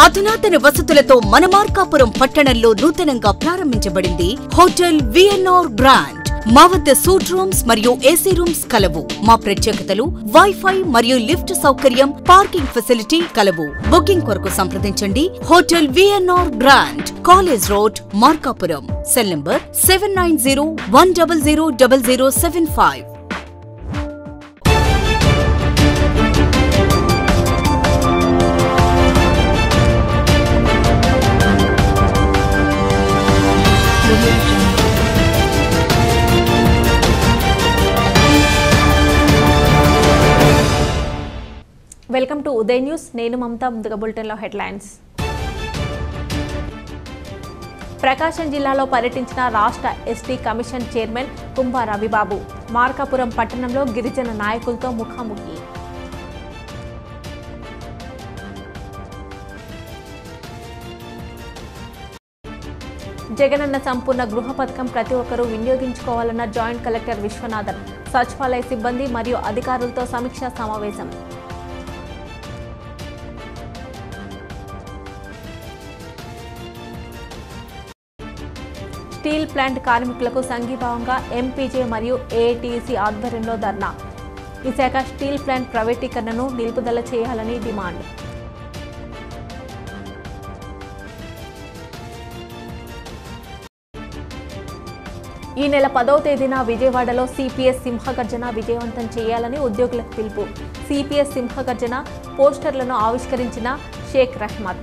అధునాతన వసతులతో మన మార్కాపురం పట్టణంలో నూతనంగా ప్రారంభించబడింది హోటల్ విఎన్ఆర్ గ్రాండ్ మా వద్ద సూట్ రూమ్స్ మరియు ఏసీ రూమ్స్ కలవు మా ప్రత్యేకతలు వైఫై మరియు లిఫ్ట్ సౌకర్యం పార్కింగ్ ఫెసిలిటీ కలవు బుకింగ్ కొరకు సంప్రదించండి hotel VNR grand college road Markapuram cell number seven nine zero one double zero double zero seven five welcome to Uday news నేను మమతా ముందుగా బులెటిన్లో హెడ్లైన్స్ ప్రకాశం జిల్లాలో పర్యటించిన రాష్ట్ర ST commission chairman Kumbha Ravibabu Markapuram పట్టణంలో గిరిజన నాయకులతో ముఖాముఖి జగనన్న సంపూర్ణ గృహ పథకం ప్రతి ఒక్కరూ వినియోగించుకోవాలన్న జాయింట్ కలెక్టర్ విశ్వనాథన్ సచివాలయ సిబ్బంది మరియు అధికారులతో సమీక్షా సమావేశం స్టీల్ ప్లాంట్ కార్మికులకు సంఘీభావంగా ఎంపీజే మరియు ఏఐటీసీ ఆధ్వర్యంలో ధర్నా విశాఖ స్టీల్ ప్లాంట్ ప్రైవేటీకరణను నిలుపుదల చేయాలని డిమాండ్ ఈ నెల పదవ తేదీన విజయవాడలో సిపిఎస్ సింహగర్జన విజయవంతం చేయాలని ఉద్యోగులకు పిలుపు సిపిఎస్ సింహగర్జన పోస్టర్లను ఆవిష్కరించిన షేక్ రహ్మత్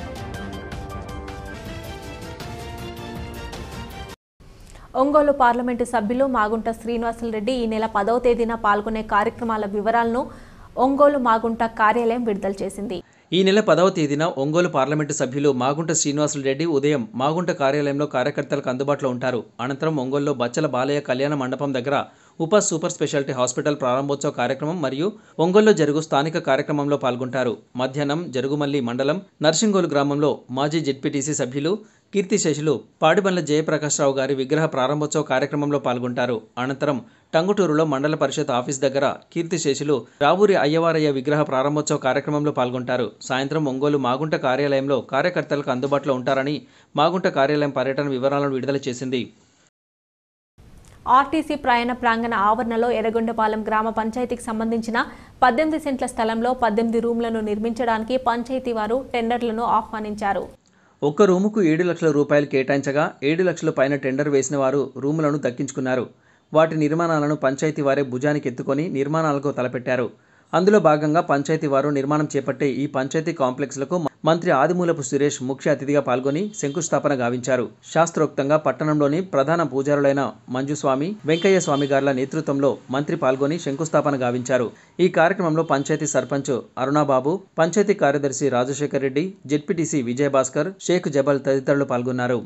ఒంగోలు పార్లమెంటు సభ్యులు మాగుంట శ్రీనివాసులరెడ్డి ఈ నెల పదవ తేదీన పాల్గొనే కార్యక్రమాల వివరాలను ఒంగోలు మాగుంట కార్యాలయం విడుదల చేసింది ఈ నెల పదవ తేదీన ఒంగోలు పార్లమెంటు సభ్యులు మాగుంట శ్రీనివాసులు రెడ్డి ఉదయం మాగుంట కార్యాలయంలో కార్యకర్తలకు అందుబాటులో ఉంటారు అనంతరం ఒంగోలులో బచ్చల బాలయ్య కళ్యాణ మండపం దగ్గర ఉప సూపర్ స్పెషాలిటీ హాస్పిటల్ ప్రారంభోత్సవ కార్యక్రమం మరియు ఒంగోలులో జరుగు స్థానిక కార్యక్రమంలో పాల్గొంటారు మధ్యాహ్నం జరుగుమల్లి మండలం నర్సింగోలు గ్రామంలో మాజీ జెడ్పీటీసీ సభ్యులు కీర్తిశేషులు పాడిబండ్ల జయప్రకాశ్రావు గారి విగ్రహ ప్రారంభోత్సవ కార్యక్రమంలో పాల్గొంటారు అనంతరం టంగుటూరులో మండల పరిషత్ ఆఫీస్ దగ్గర కీర్తిశేషులు రావూరి అయ్యవారయ్య విగ్రహ ప్రారంభోత్సవ కార్యక్రమంలో పాల్గొంటారు సాయంత్రం ఒంగోలు మాగుంట కార్యాలయంలో కార్యకర్తలకు అందుబాటులో ఉంటారని మాగుంట కార్యాలయం పర్యటన వివరాలను విడుదల చేసింది ఆర్టీసీ ప్రయాణ ప్రాంగణ ఆవరణలో ఎర్రగొండపాలెం గ్రామ పంచాయతీకి సంబంధించిన పద్దెనిమిది సెంట్ల స్థలంలో పద్దెనిమిది రూమ్లను నిర్మించడానికి పంచాయతీ వారు టెండర్లను ఆహ్వానించారు ఒక్క రూముకు ఏడు లక్షల రూపాయలు కేటాయించగా ఏడు లక్షల పైన టెండర్ వేసిన వారు రూములను దక్కించుకున్నారు వాటి నిర్మాణాలను పంచాయతీ వారే భుజానికి ఎత్తుకొని నిర్మాణాలకు తలపెట్టారు అందులో భాగంగా పంచాయతీ వారు నిర్మాణం చేపట్టే ఈ పంచాయతీ కాంప్లెక్స్లకు మంత్రి ఆదిమూలపు సురేష్ ముఖ్య అతిథిగా పాల్గొని శంకుస్థాపన గావించారు శాస్త్రోక్తంగా పట్టణంలోని ప్రధాన పూజారులైన మంజుస్వామి వెంకయ్య స్వామి గారుల నేతృత్వంలో మంత్రి పాల్గొని శంకుస్థాపన గావించారు ఈ కార్యక్రమంలో పంచాయతీ సర్పంచ్ అరుణాబాబు పంచాయతీ కార్యదర్శి రాజశేఖర్ రెడ్డి జెడ్పీటీసీ విజయభాస్కర్ షేక్ జబల్ తదితరులు పాల్గొన్నారు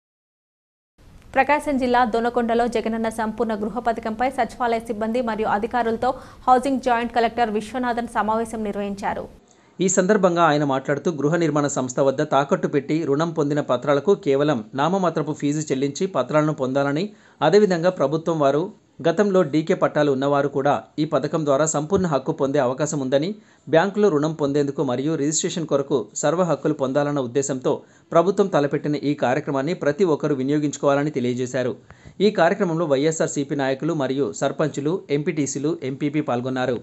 ప్రకాశం జిల్లా దొనకొండలో జగనన్న సంపూర్ణ గృహ పథకంపై సచివాలయ సిబ్బంది మరియు అధికారులతో హౌసింగ్ జాయింట్ కలెక్టర్ విశ్వనాథన్ సమావేశం నిర్వహించారు ఈ సందర్భంగా ఆయన మాట్లాడుతూ గృహ నిర్మాణ సంస్థ వద్ద తాకట్టు పెట్టి రుణం పొందిన పత్రాలకు కేవలం నామమాత్రపు ఫీజు చెల్లించి పత్రాలను పొందాలని అదేవిధంగా ప్రభుత్వం వారు గతంలో డీకే పట్టాలు ఉన్నవారు కూడా ఈ పథకం ద్వారా సంపూర్ణ హక్కు పొందే అవకాశం ఉందని బ్యాంకులో రుణం పొందేందుకు మరియు రిజిస్ట్రేషన్ కొరకు సర్వ హక్కులు పొందాలన్న ఉద్దేశంతో ప్రభుత్వం తలపెట్టిన ఈ కార్యక్రమాన్ని ప్రతి ఒక్కరూ వినియోగించుకోవాలని తెలియజేశారు ఈ కార్యక్రమంలో వైఎస్ఆర్సీపీ నాయకులు మరియు సర్పంచులు ఎంపీటీసీలు ఎంపీపీ పాల్గొన్నారు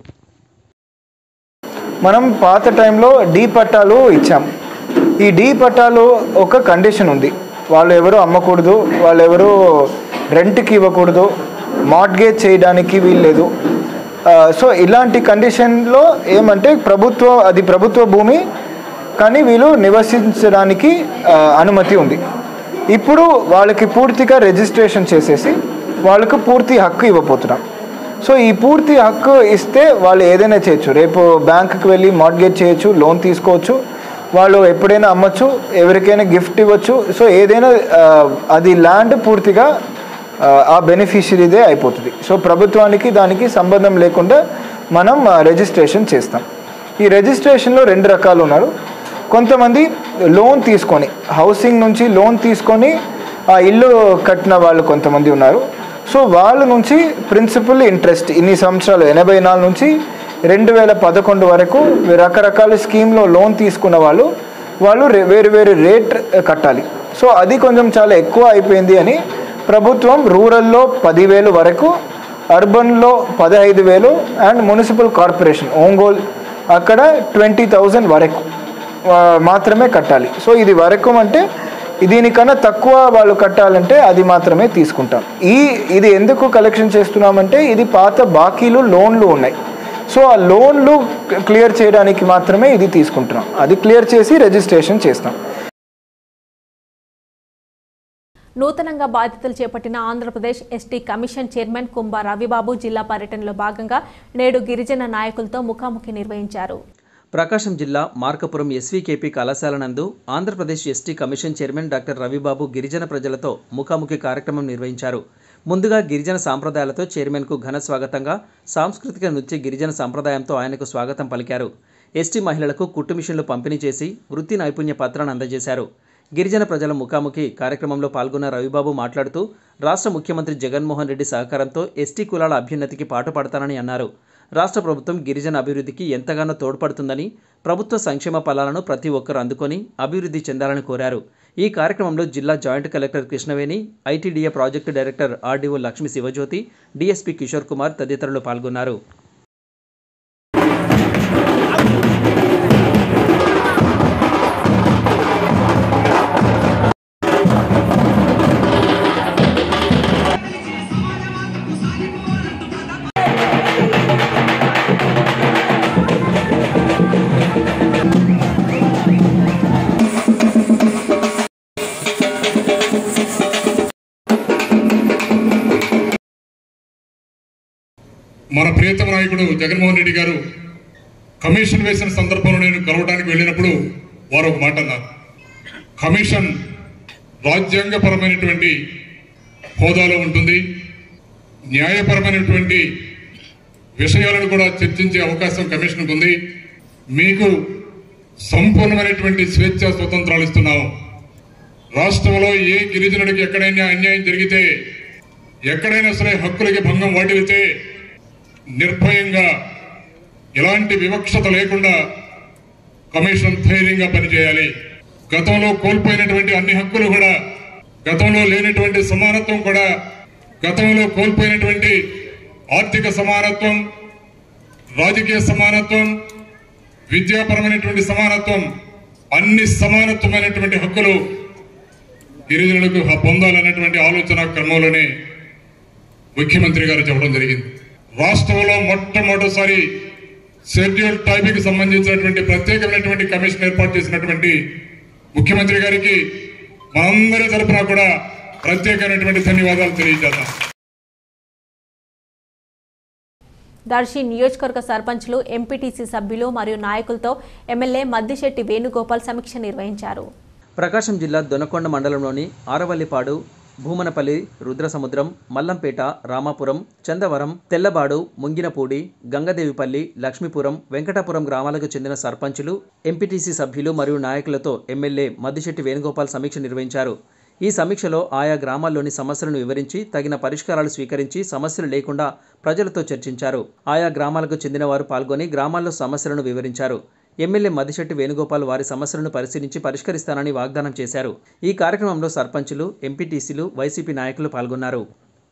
మనం పాత టైంలో డీ పట్టాలు ఇచ్చాం ఈ డీ పట్టాలు ఒక కండిషన్ ఉంది వాళ్ళు ఎవరు అమ్మకూడదు వాళ్ళు ఎవరు రెంట్కి ఇవ్వకూడదు మార్ట్గేజ్ చేయడానికి వీల్లేదు ఆ, సో ఇలాంటి కండిషన్లో ఏమంటే ప్రభుత్వ అది ప్రభుత్వ భూమి కానీ వీళ్ళు నివసించడానికి ఆ, అనుమతి ఉంది ఇప్పుడు వాళ్ళకి పూర్తిగా రిజిస్ట్రేషన్ చేసేసి వాళ్ళకు పూర్తి హక్కు ఇవ్వబోతున్నాం సో ఈ పూర్తి హక్కు ఇస్తే వాళ్ళు ఏదైనా చేయొచ్చు రేపు బ్యాంకుకి వెళ్ళి మార్ట్గేజ్ చేయొచ్చు లోన్ తీసుకోవచ్చు వాళ్ళు ఎప్పుడైనా అమ్మచ్చు ఎవరికైనా గిఫ్ట్ ఇవ్వచ్చు సో ఏదైనా ఆ, అది ల్యాండ్ పూర్తిగా ఆ, ఆ బెనిఫిషరీదే అయిపోతుంది సో ప్రభుత్వానికి దానికి సంబంధం లేకుండా మనం ఆ, రిజిస్ట్రేషన్ చేస్తాం ఈ రిజిస్ట్రేషన్లో రెండు రకాలు ఉన్నారు కొంతమంది లోన్ తీసుకొని హౌసింగ్ నుంచి లోన్ తీసుకొని ఆ ఇల్లు కట్టిన వాళ్ళు కొంతమంది ఉన్నారు సో వాళ్ళ నుంచి ప్రిన్సిపల్ ఇంట్రెస్ట్ ఇన్ని సంవత్సరాలు ఎనభై నాలుగు నుంచి రెండు వేల పదకొండు వరకు రకరకాల స్కీమ్లో లోన్ తీసుకున్న వాళ్ళు వాళ్ళు రే- వేరు వేరు రేట్ కట్టాలి సో అది కొంచెం చాలా ఎక్కువ అయిపోయింది అని ప్రభుత్వం రూరల్లో పదివేలు వరకు అర్బన్లో పదహైదు వేలు అండ్ మున్సిపల్ కార్పొరేషన్ ఒంగోల్ అక్కడ ట్వంటీ థౌజండ్ వరకు ఆ, మాత్రమే కట్టాలి సో ఇది వరకు అంటే దీనికన్నా తక్కువ వాళ్ళు కట్టాలంటే అది మాత్రమే తీసుకుంటాం ఈ ఇది ఎందుకు కలెక్షన్ చేస్తున్నామంటే ఇది పాత బాకీలు లోన్లు ఉన్నాయి సో ఆ లోన్లు క్లియర్ చేయడానికి మాత్రమే ఇది తీసుకుంటున్నాం అది క్లియర్ చేసి రిజిస్ట్రేషన్ చేస్తాం నూతనంగా బాధ్యతలు చేపట్టిన Andhra Pradesh ST commission chairman Kumbha Ravibabu జిల్లా పర్యటనలో భాగంగా నేడు గిరిజన నాయకులతో ముఖాముఖి నిర్వహించారు ప్రకాశం జిల్లా మార్కపురం ఎస్వీకేపీ కళాశాల నందు Andhra Pradesh ST commission chairman doctor Ravibabu గిరిజన ప్రజలతో ముఖాముఖి కార్యక్రమం నిర్వహించారు ముందుగా గిరిజన సాంప్రదాయాలతో చైర్మన్కు ఘన స్వాగతంగా సాంస్కృతిక నృత్య గిరిజన సాంప్రదాయంతో ఆయనకు స్వాగతం పలికారు ఎస్టీ మహిళలకు కుట్టు మిషన్లు పంపిణీ చేసి వృత్తి నైపుణ్య పత్రాన్ని అందజేశారు గిరిజన ప్రజల ముఖాముఖి కార్యక్రమంలో పాల్గొన్న రవిబాబు మాట్లాడుతూ రాష్ట్ర ముఖ్యమంత్రి జగన్మోహన్ రెడ్డి సహకారంతో ఎస్టీ కులాల అభ్యున్నతికి పాటుపడతానని అన్నారు రాష్ట్ర ప్రభుత్వం గిరిజన అభివృద్ధికి ఎంతగానో తోడ్పడుతుందని ప్రభుత్వ సంక్షేమ ఫలాలను ప్రతి ఒక్కరూ అందుకొని అభివృద్ధి చెందాలని కోరారు ఈ కార్యక్రమంలో జిల్లా joint collector Krishnaveni ITDA project director RDO Lakshmi Sivajyothi DSP Kishore Kumar తదితరులు పాల్గొన్నారు మన ప్రియతమ నాయకుడు జగన్మోహన్ రెడ్డి గారు కమిషన్ వేసిన సందర్భంలో నేను కలవడానికి వెళ్ళినప్పుడు వారు ఒక మాట అన్నారు కమిషన్ రాజ్యాంగపరమైనటువంటి హోదాలో ఉంటుంది న్యాయపరమైనటువంటి విషయాలను కూడా చర్చించే అవకాశం కమిషన్కు ఉంది మీకు సంపూర్ణమైనటువంటి స్వేచ్ఛ స్వతంత్రాలు ఇస్తున్నాము రాష్ట్రంలో ఏ గిరిజనుడికి ఎక్కడైనా అన్యాయం జరిగితే ఎక్కడైనా సరే హక్కులకి భంగం వాటిల్లితే నిర్భయంగా ఎలాంటి వివక్షత లేకుండా కమిషన్ ధైర్యంగా పనిచేయాలి గతంలో కోల్పోయినటువంటి అన్ని హక్కులు కూడా గతంలో లేనటువంటి సమానత్వం కూడా గతంలో కోల్పోయినటువంటి ఆర్థిక సమానత్వం రాజకీయ సమానత్వం విద్యాపరమైనటువంటి సమానత్వం అన్ని సమానత్వమైనటువంటి హక్కులు గిరిజనులకు హ- పొందాలన్నటువంటి ఆలోచన క్రమంలోనే ముఖ్యమంత్రి గారు చెప్పడం జరిగింది రాష్ట్రంలో మొట్టమొదటిసారి షెడ్యూల్ ట్రైబ్కి సంబంధించినటువంటి ప్రత్యేకమైనటువంటి కమిషన్ ఏర్పాటు చేసినటువంటి ముఖ్యమంత్రి గారికి మనందరి తరపున కూడా ప్రత్యేకమైనటువంటి ధన్యవాదాలు తెలియజేద్దాం దర్శి నియోజకవర్గ సర్పంచ్లు ఎంపీటీసీ సభ్యులు మరియు నాయకులతో ఎమ్మెల్యే మద్దిశెట్టి వేణుగోపాల్ సమీక్ష నిర్వహించారు ప్రకాశం జిల్లా దొనకొండ మండలంలోని ఆరవల్లిపాడు భూమనపల్లి రుద్రసముద్రం మల్లంపేట రామాపురం చందవరం తెల్లబాడు ముంగినపూడి గంగదేవిపల్లి లక్ష్మీపురం వెంకటాపురం గ్రామాలకు చెందిన సర్పంచులు ఎంపీటీసీ సభ్యులు మరియు నాయకులతో ఎమ్మెల్యే మద్దిశెట్టి వేణుగోపాల్ సమీక్ష నిర్వహించారు ఈ సమీక్షలో ఆయా గ్రామాల్లోని సమస్యలను వివరించి తగిన పరిష్కారాలు స్వీకరించి సమస్యలు లేకుండా ప్రజలతో చర్చించారు ఆయా గ్రామాలకు చెందిన వారు పాల్గొని గ్రామాల్లో సమస్యలను వివరించారు ఎమ్మెల్యే మదిశెట్టి వేణుగోపాల్ వారి సమస్యలను పరిశీలించి పరిష్కరిస్తానని వాగ్దానం చేశారు ఈ కార్యక్రమంలో సర్పంచులు ఎంపీటీసీలు వైసీపీ నాయకులు పాల్గొన్నారు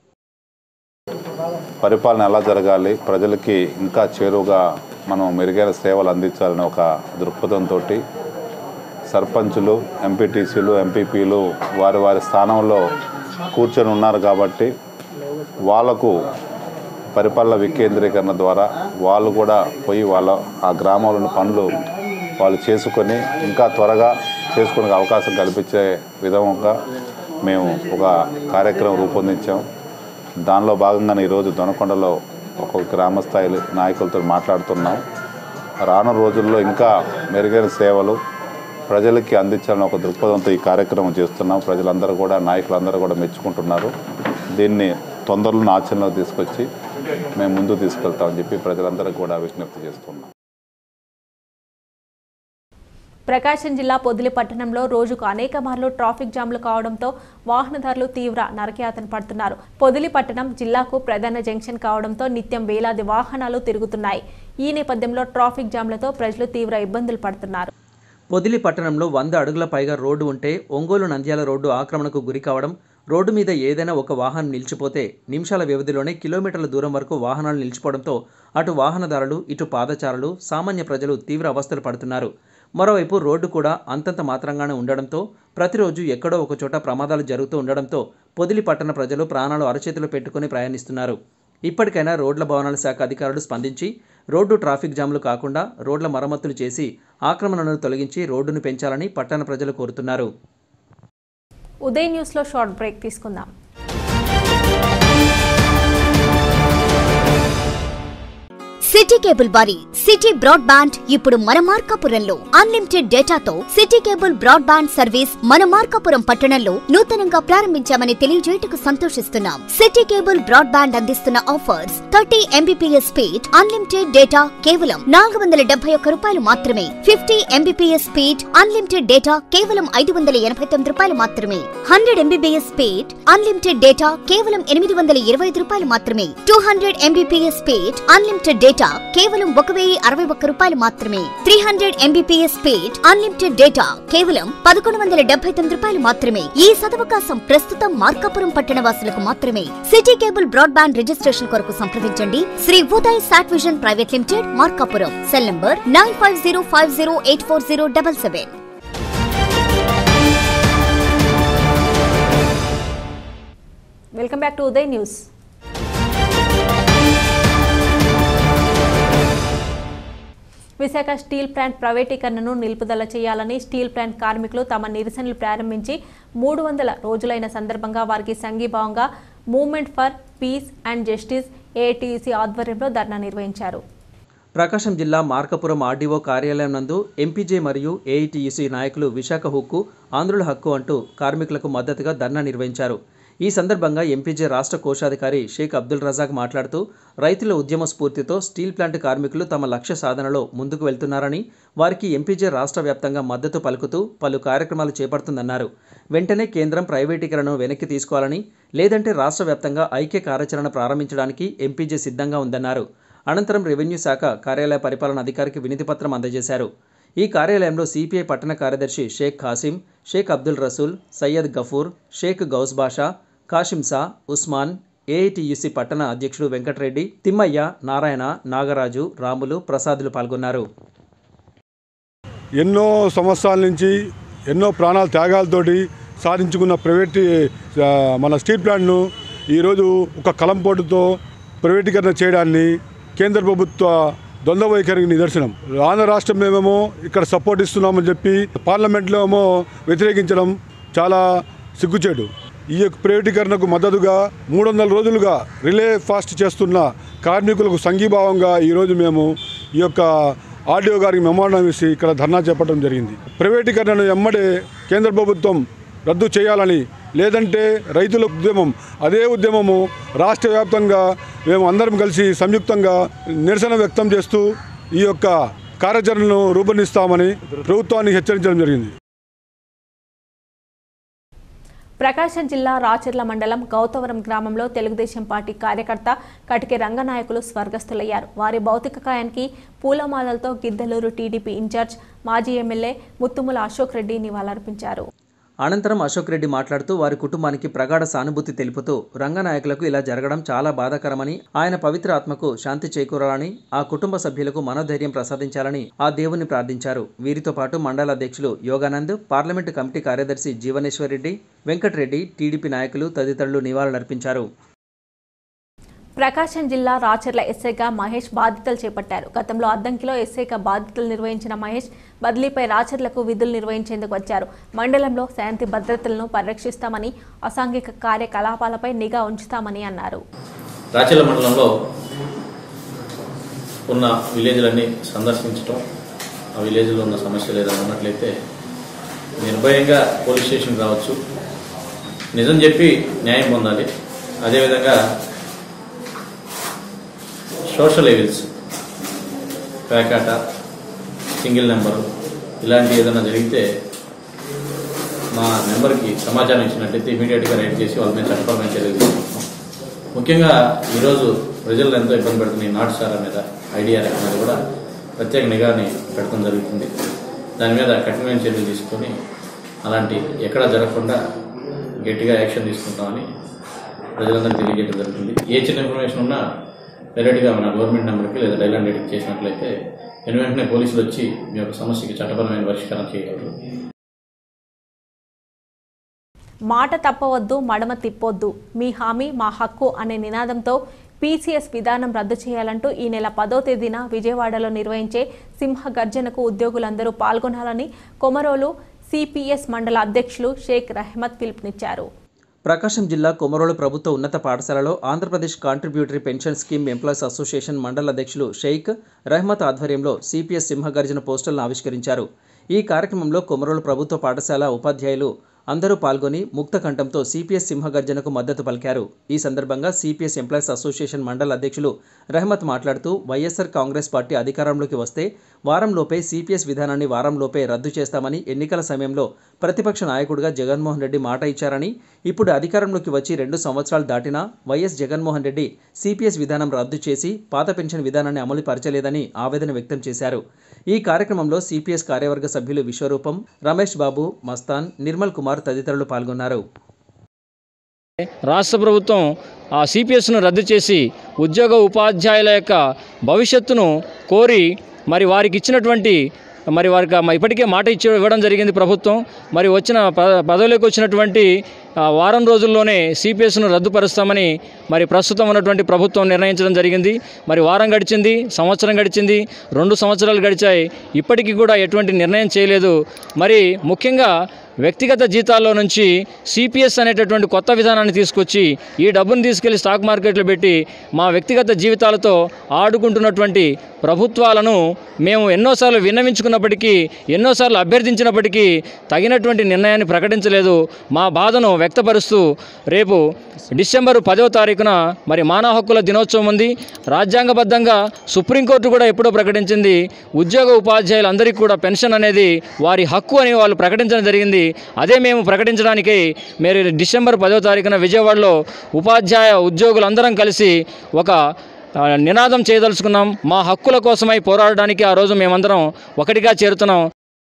పరిపాలన ఎలా జరగాలి ప్రజలకి ఇంకా చేరువుగా మనం మెరుగైన సేవలు అందించాలనే ఒక దృక్పథంతో సర్పంచులు ఎంపీటీసీలు ఎంపీపీలు వారి వారి స్థానంలో కూర్చొని ఉన్నారు కాబట్టి వాళ్లకు పరిపాలన వికేంద్రీకరణ ద్వారా వాళ్ళు కూడా పోయి వాళ్ళ ఆ గ్రామంలోని పనులు వాళ్ళు చేసుకొని ఇంకా త్వరగా చేసుకునే అవకాశం కల్పించే విధంగా మేము ఒక కార్యక్రమం రూపొందించాం దానిలో భాగంగానే ఈరోజు దొనకొండలో ఒక గ్రామ స్థాయి నాయకులతో మాట్లాడుతున్నాం రానున్న రోజుల్లో ఇంకా మెరుగైన సేవలు ప్రజలకి అందించాలని ఒక దృక్పథంతో ఈ కార్యక్రమం చేస్తున్నాం ప్రజలందరూ కూడా నాయకులందరూ కూడా మెచ్చుకుంటున్నారు దీన్ని తొందరలో ఆచరణలో తీసుకొచ్చి మేము ముందుకు తీసుకెళ్తామని చెప్పి ప్రజలందరూ కూడా విజ్ఞప్తి చేస్తున్నాం ప్రకాశం జిల్లా పొదిలి పట్టణంలో రోజుకు అనేక మార్లు ట్రాఫిక్ జామ్లు కావడంతో వాహనదారులు తీవ్ర నరకయాతన పడుతున్నారు పొదిలి పట్టణం జిల్లాకు ప్రధాన జంక్షన్ కావడంతో నిత్యం వేలాది వాహనాలు తిరుగుతున్నాయి ఈ నేపథ్యంలో ట్రాఫిక్ జామ్లతో ప్రజలు తీవ్ర ఇబ్బందులు పడుతున్నారు పొదిలి పట్టణంలో వంద అడుగుల పైగా రోడ్డు ఉంటే ఒంగోలు నంద్యాల రోడ్డు ఆక్రమణకు గురి కావడం రోడ్డు మీద ఏదైనా ఒక వాహనం నిలిచిపోతే నిమిషాల వ్యవధిలోనే కిలోమీటర్ల దూరం వరకు వాహనాలు నిలిచిపోవడంతో అటు వాహనదారులు ఇటు పాదచారులు సామాన్య ప్రజలు తీవ్ర అవస్థలు పడుతున్నారు మరోవైపు రోడ్డు కూడా అంతంత మాత్రంగానే ఉండడంతో ప్రతిరోజు ఎక్కడో ఒక చోట ప్రమాదాలు జరుగుతూ ఉండడంతో పొదిలి పట్టణ ప్రజలు ప్రాణాలు అరచేతిలో పెట్టుకుని ప్రయాణిస్తున్నారు ఇప్పటికైనా రోడ్ల భవనాల శాఖ అధికారులు స్పందించి రోడ్డు ట్రాఫిక్ జామ్లు కాకుండా రోడ్ల మరమ్మతులు చేసి ఆక్రమణలను తొలగించి రోడ్డును పెంచాలని పట్టణ ప్రజలు కోరుతున్నారు ఉదయ్ న్యూస్లో షార్ట్ బ్రేక్ తీసుకుందాం సిటీ కేబుల్ వారి సిటీ బ్రాడ్ బ్యాండ్ ఇప్పుడు మన మార్కాపురంలో అన్లిమిటెడ్ డేటాతో city cable broadband service మన మార్కాపురం పట్టణంలో నూతనంగా ప్రారంభించామని తెలియజేయటకు సంతోషిస్తున్నాం సిటీ కేబుల్ బ్రాడ్ బ్యాండ్ అందిస్తున్న offers thirty Mbps speed unlimited data కేవలం నాలుగు వందల డెబ్బై ఒక్క రూపాయలు మాత్రమే fifty Mbps speed unlimited data కేవలం ఐదు వందల ఎనభై తొమ్మిది రూపాయలు మాత్రమే hundred Mbps speed unlimited data కేవలం ఎనిమిది వందల ఇరవై ఐదు రూపాయలు మాత్రమే two hundred Mbps speed unlimited data కేవలం ఒక వెయ్యి అరవై ఒక్క రూపాయలు మాత్రమే three hundred Mbps speed unlimited data కేవలం పదకొండు వందల డెబ్బై తొమ్మిది రూపాయలు మాత్రమే ఈ సదవకాశం ప్రస్తుతం మార్కాపురం పట్టణ వాసులకు మాత్రమే సిటీ కేబుల్ బ్రాడ్బ్యాండ్ రిజిస్ట్రేషన్ కొరకు సంప్రదించండి Shri Uday sat vision private limited Markapuram cell number nine five zero five zero eight four zero double seven welcome back to Uday news Visakha steel plant ప్రైవేటీకరణను నిలుపుదల చేయాలని స్టీల్ ప్లాంట్ కార్మికులు తమ నిరసనలు ప్రారంభించి మూడు వందల రోజులైన సందర్భంగా వారికి సంఘీభావంగా movement for peace and justice ATC ఆధ్వర్యంలో ధర్నా నిర్వహించారు ప్రకాశం జిల్లా మార్కపురం ఆర్డీఓ కార్యాలయం నందు ఎంపీజే మరియు ఏఐటీయూసీ నాయకులు విశాఖ హక్కు ఆంధ్రుల హక్కు అంటూ కార్మికులకు మద్దతుగా ధర్నా నిర్వహించారు ఈ సందర్భంగా ఎంపీజే రాష్ట్ర కోశాధికారి షేక్ అబ్దుల్ రజాక్ మాట్లాడుతూ రైతుల ఉద్యమ స్ఫూర్తితో స్టీల్ ప్లాంట్ కార్మికులు తమ లక్ష్య సాధనలో ముందుకు వెళ్తున్నారని వారికి ఎంపీజే రాష్ట్ర వ్యాప్తంగా మద్దతు పలుకుతూ పలు కార్యక్రమాలు చేపడుతుందన్నారు వెంటనే కేంద్రం ప్రైవేటీకరణను వెనక్కి తీసుకోవాలని లేదంటే రాష్ట్ర వ్యాప్తంగా ఐక్య కార్యాచరణ ప్రారంభించడానికి ఎంపీజే సిద్ధంగా ఉందన్నారు అనంతరం రెవెన్యూ శాఖ కార్యాలయ పరిపాలన అధికారికి వినతిపత్రం అందజేశారు ఈ కార్యాలయంలో సిపిఐ పట్టణ కార్యదర్శి షేక్ ఖాసిం షేక్ అబ్దుల్ రసూల్ సయ్యద్ గఫూర్ షేక్ గౌస్ బాషా కాషిం షా ఉస్మాన్ ఏఐటియుసి పట్టణ అధ్యక్షుడు వెంకటరెడ్డి తిమ్మయ్య నారాయణ నాగరాజు రాములు ప్రసాదులు పాల్గొన్నారు ఎన్నో సంవత్సరాల నుంచి ఎన్నో ప్రాణాల త్యాగాలతోటి సాధించుకున్న ప్రైవేట్ ఆ, మన స్టీల్ ప్లాంట్ను ఈరోజు ఒక కలంపోటుతో ప్రైవేటీకరణ చేయడాన్ని కేంద్ర ప్రభుత్వ ద్వంద్వ వైఖరికి నిదర్శనం ఆంధ్ర రాష్ట్రం మేమేమో ఇక్కడ సపోర్ట్ ఇస్తున్నామని చెప్పి పార్లమెంట్లో ఏమో వ్యతిరేకించడం చాలా సిగ్గుచేటు ఈ యొక్క ప్రైవేటీకరణకు మద్దతుగా మూడు వందల రోజులుగా రిలే ఫాస్ట్ చేస్తున్న కార్మికులకు సంఘీభావంగా ఈరోజు మేము ఈ యొక్క ఆర్డీఓ గారికి మెమోరాండం ఇచ్చి ఇక్కడ ధర్నా చేపట్టడం జరిగింది ప్రైవేటీకరణను ఎమ్మడే కేంద్ర ప్రభుత్వం రద్దు చేయాలని లేదంటే రైతుల ఉద్యమం అదే ఉద్యమము రాష్ట్ర వ్యాప్తంగా మేము అందరం కలిసి సంయుక్తంగా నిరసన వ్యక్తం చేస్తూ ఈ యొక్క కార్యాచరణను రూపొందిస్తామని ప్రభుత్వాన్ని హెచ్చరించడం జరిగింది ప్రకాశం జిల్లా రాచర్ల మండలం గౌతవరం గ్రామంలో తెలుగుదేశం పార్టీ కార్యకర్త కటికే రంగనాయకులు స్వర్గస్థులయ్యారు వారి భౌతిక కాయానికి పూలమాలలతో గిద్దలూరు టీడీపీ ఇన్ఛార్జ్ మాజీ ఎమ్మెల్యే ముత్తుముల అశోక్ రెడ్డి నివాళులర్పించారు అనంతరం అశోక్ రెడ్డి మాట్లాడుతూ వారి కుటుంబానికి ప్రగాఢ సానుభూతి తెలుపుతూ రంగనాయకులకు ఇలా జరగడం చాలా బాధాకరమని ఆయన పవిత్ర ఆత్మకు శాంతి చేకూరాలని ఆ కుటుంబ సభ్యులకు మనోధైర్యం ప్రసాదించాలని ఆ దేవుని ప్రార్థించారు వీరితో పాటు మండల అధ్యక్షులు యోగానంద్ పార్లమెంటు కమిటీ కార్యదర్శి జీవనేశ్వర్ రెడ్డి వెంకటరెడ్డి టీడీపీ నాయకులు తదితరులు నివాళులర్పించారు ప్రకాశం జిల్లా రాచర్ల ఎస్ఐగా మహేష్ బాధ్యతలు చేపట్టారు గతంలో అద్దంకిలో ఎస్ఐగా బాధ్యతలు నిర్వహించిన మహేష్ బదిలీపై రాచర్లకు విధులు నిర్వహించేందుకు వచ్చారు మండలంలో శాంతి భద్రతలను పరిరక్షిస్తామని అసాంఘిక కార్యకలాపాలపై నిఘా ఉంచుతామని అన్నారు రాచర్ల మండలంలో ఉన్న విలేజ్లన్నీ సందర్శించటం ఆ విలేజ్లో ఉన్న సమస్యలు ఏదైనా ఉన్నట్లయితే నిర్భయంగా పోలీస్ స్టేషన్ రావచ్చు నిజం చెప్పి న్యాయం పొందాలి అదేవిధంగా సోషల్ ఎవిల్స్ ప్యాకాట సింగిల్ నెంబరు ఇలాంటి ఏదైనా జరిగితే మా నెంబర్కి సమాచారం ఇచ్చినట్టయితే ఇమీడియట్గా రైడ్ చేసి వాళ్ళ మీద చట్టపరమైన చర్యలు తీసుకుంటాం ముఖ్యంగా ఈరోజు ప్రజలు ఎంతో ఇబ్బంది పెడుతున్న ఈ నాటు సారా మీద ఐడిఆర్ మీద కూడా ప్రత్యేక నిఘాని పెట్టడం జరుగుతుంది దాని మీద కఠినమైన చర్యలు తీసుకొని అలాంటి ఎక్కడా జరగకుండా గట్టిగా యాక్షన్ తీసుకుంటామని ప్రజలందరికీ తెలియజేయడం జరుగుతుంది ఏ చిన్న ఇన్ఫర్మేషన్ ఉన్నా డైరెక్ట్గా మన గవర్నమెంట్ నెంబర్కి లేదా డైలాండ్ డైరెక్ట్ చేసినట్లయితే వెను వెంటనే పోలీసులు వచ్చి మీ యొక్క సమస్యకి చట్టపరమైన పరిష్కారం చేయగలరు మాట తప్పవద్దు మడమ తిప్పొద్దు మీ హామీ మా హక్కు అనే నినాదంతో పీసీఎస్ విధానం రద్దు చేయాలంటూ ఈ నెల పదో తేదీన విజయవాడలో నిర్వహించే సింహ గర్జనకు ఉద్యోగులందరూ పాల్గొనాలని కొమరోలు సిపిఎస్ మండల అధ్యక్షులు షేక్ రహమత్ పిలుపునిచ్చారు ప్రకాశం జిల్లా కొమరోలు ప్రభుత్వ ఉన్నత పాఠశాలలో Andhra Pradesh contributory pension scheme employees association మండల అధ్యక్షులు షెయిక్ రహమత్ ఆధ్వర్యంలో సిపిఎస్ సింహగర్జన పోస్టర్లను ఆవిష్కరించారు ఈ కార్యక్రమంలో కొమరోలు ప్రభుత్వ పాఠశాల ఉపాధ్యాయులు అందరూ పాల్గొని ముక్త కంఠంతో సిపిఎస్ సింహగర్జనకు మద్దతు పలికారు ఈ సందర్భంగా సిపిఎస్ ఎంప్లాయీస్ అసోసియేషన్ మండల అధ్యక్షులు రహమత్ మాట్లాడుతూ వైఎస్ఆర్ కాంగ్రెస్ పార్టీ అధికారంలోకి వస్తే వారంలోపే సిపిఎస్ విధానాన్ని వారంలోపే రద్దు చేస్తామని ఎన్నికల సమయంలో ప్రతిపక్ష నాయకుడిగా జగన్మోహన్ రెడ్డి మాట ఇచ్చారని ఇప్పుడు అధికారంలోకి వచ్చి రెండు సంవత్సరాలు దాటినా వైఎస్ జగన్మోహన్ రెడ్డి సిపిఎస్ విధానం రద్దు చేసి పాత పెన్షన్ విధానాన్ని అమలు పరచలేదని ఆవేదన వ్యక్తం చేశారు ఈ కార్యక్రమంలో సిపిఎస్ కార్యవర్గ సభ్యులు విశ్వరూపం రమేష్ బాబు మస్తాన్ నిర్మల్ కుమార్ తదితరులు పాల్గొన్నారు రాష్ట్ర ప్రభుత్వం ఆ సిపిఎస్ను రద్దు చేసి ఉద్యోగ ఉపాధ్యాయుల యొక్క భవిష్యత్తును కోరి మరి వారికి ఇచ్చినటువంటి మరి వారికి ఆ ఇప్పటికే మాట ఇచ్చి ఇవ్వడం జరిగింది ప్రభుత్వం మరి వచ్చిన ప పదవిలోకి వచ్చినటువంటి ఆ వారం రోజుల్లోనే సిపిఎస్ను రద్దుపరుస్తామని మరి ప్రస్తుతం ఉన్నటువంటి ప్రభుత్వం నిర్ణయించడం జరిగింది మరి వారం గడిచింది సంవత్సరం గడిచింది రెండు సంవత్సరాలు గడిచాయి ఇప్పటికీ కూడా ఎటువంటి నిర్ణయం చేయలేదు మరి ముఖ్యంగా వ్యక్తిగత జీతాల్లో నుంచి సిపిఎస్ అనేటటువంటి కొత్త విధానాన్ని తీసుకొచ్చి ఈ డబ్బును తీసుకెళ్లి స్టాక్ మార్కెట్లో పెట్టి మా వ్యక్తిగత జీవితాలతో ఆడుకుంటున్నటువంటి ప్రభుత్వాలను మేము ఎన్నోసార్లు విన్నవించుకున్నప్పటికీ ఎన్నోసార్లు అభ్యర్థించినప్పటికీ తగినటువంటి నిర్ణయాన్ని ప్రకటించలేదు మా బాధను వ్యక్తపరుస్తూ రేపు డిసెంబర్ పదవ తారీఖున మరి మానవ హక్కుల దినోత్సవం ఉంది రాజ్యాంగబద్ధంగా సుప్రీంకోర్టు కూడా ఎప్పుడో ప్రకటించింది ఉద్యోగ ఉపాధ్యాయులందరికీ కూడా పెన్షన్ అనేది వారి హక్కు అని వాళ్ళు ప్రకటించడం జరిగింది అదే మేము ప్రకటించడానికి మీరు డిసెంబర్ పదవ తారీఖున విజయవాడలో ఉపాధ్యాయ ఉద్యోగులందరం కలిసి ఒక ఆ, నినాదం చేయదలుచుకున్నాం మా హక్కుల కోసమై పోరాడడానికి ఆ రోజు మేమందరం ఒకటిగా చేరుతున్నాం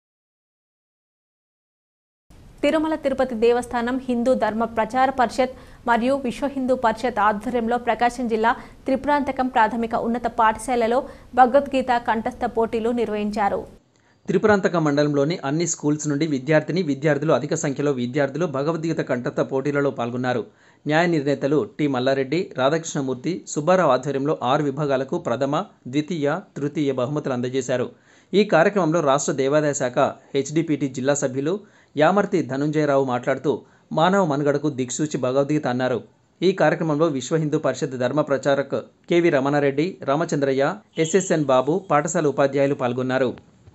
తిరుమల తిరుపతి దేవస్థానం హిందూ ధర్మ ప్రచార పరిషత్ మరియు విశ్వ హిందూ పరిషత్ ఆధ్వర్యంలో ప్రకాశం జిల్లా త్రిపురాంతకం ప్రాథమిక ఉన్నత పాఠశాలలో భగవద్గీత కంఠస్థ పోటీలు నిర్వహించారు త్రిపురాంతక మండలంలోని అన్ని స్కూల్స్ నుండి విద్యార్థిని విద్యార్థులు అధిక సంఖ్యలో విద్యార్థులు భగవద్గీత కంఠత పోటీలలో పాల్గొన్నారు న్యాయ నిర్ణేతలు టి మల్లారెడ్డి రాధాకృష్ణమూర్తి సుబ్బారావు ఆధ్వర్యంలో ఆరు విభాగాలకు ప్రథమ ద్వితీయ తృతీయ బహుమతులు అందజేశారు ఈ కార్యక్రమంలో రాష్ట్ర దేవాదాయ శాఖ హెచ్డిపిటి జిల్లా సభ్యులు యామర్తి ధనుంజయరావు మాట్లాడుతూ మానవ మనుగడకు దిక్సూచి భగవద్గీత అన్నారు ఈ కార్యక్రమంలో విశ్వ హిందూ పరిషత్ ధర్మ ప్రచారక్ కెవి రమణారెడ్డి రామచంద్రయ్య ఎస్ఎస్ఎన్ బాబు పాఠశాల ఉపాధ్యాయులు పాల్గొన్నారు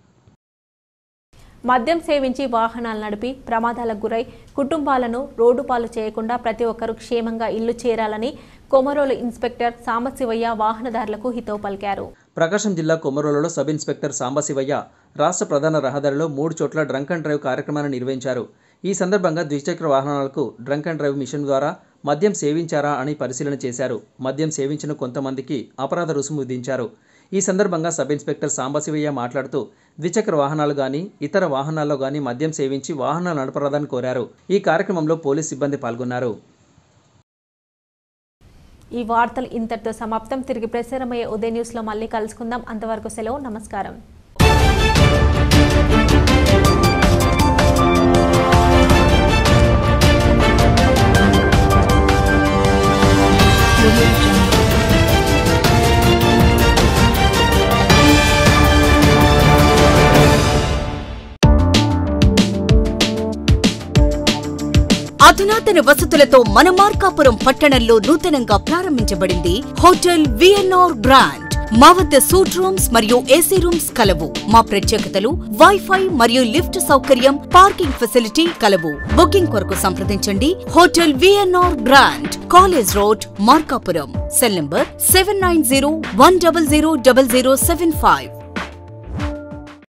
మద్యం సేవించి వాహనాలు నడిపి ప్రమాదాలకు గురై కుటుంబాలను రోడ్డు పాలు చేయకుండా ప్రతి ఒక్కరూ క్షేమంగా ఇల్లు చేరాలని కొమరోలు ఇన్స్పెక్టర్ సాంబశివయ్య వాహనదారులకు హితవు పలికారు ప్రకాశం జిల్లా కొమరోలులో సబ్ ఇన్స్పెక్టర్ సాంబశివయ్య రాష్ట్ర ప్రధాన రహదారిలో మూడు చోట్ల డ్రంక్ అండ్ డ్రైవ్ కార్యక్రమాన్ని నిర్వహించారు ఈ సందర్భంగా ద్విచక్ర వాహనాలకు డ్రంక్ అండ్ డ్రైవ్ మిషన్ ద్వారా మద్యం సేవించారా అని పరిశీలన చేశారు మద్యం సేవించిన కొంతమందికి అపరాధ రుసుము విధించారు ఈ సందర్భంగా సబ్ ఇన్స్పెక్టర్ సాంబశివయ్య మాట్లాడుతూ ద్విచక్ర వాహనాలు గాని ఇతర వాహనాల్లో గాని మద్యం సేవించి వాహనాలు నడపరాదని కోరారు ఈ కార్యక్రమంలో పోలీస్ సిబ్బంది పాల్గొన్నారు ఈ వార్తలు ఇంతటితో సమాప్తం తిరిగి ప్రసారమయ్యే ఉదయ న్యూస్లో మళ్ళీ కలుసుకుందాం అంతవరకు సెలవు నమస్కారం అధునాతన వసతులతో మన మార్కాపురం పట్టణంలో నూతనంగా ప్రారంభించబడింది హోటల్ విఎన్ఆర్ గ్రాండ్ మా వద్ద సూట్ రూమ్స్ మరియు ఏసీ రూమ్స్ కలవు మా ప్రత్యేకతలు వైఫై మరియు లిఫ్ట్ సౌకర్యం పార్కింగ్ ఫెసిలిటీ కలవు బుకింగ్ కొరకు సంప్రదించండి hotel VNR grand college road Markapuram cell number seven nine zero one double zero double zero seven five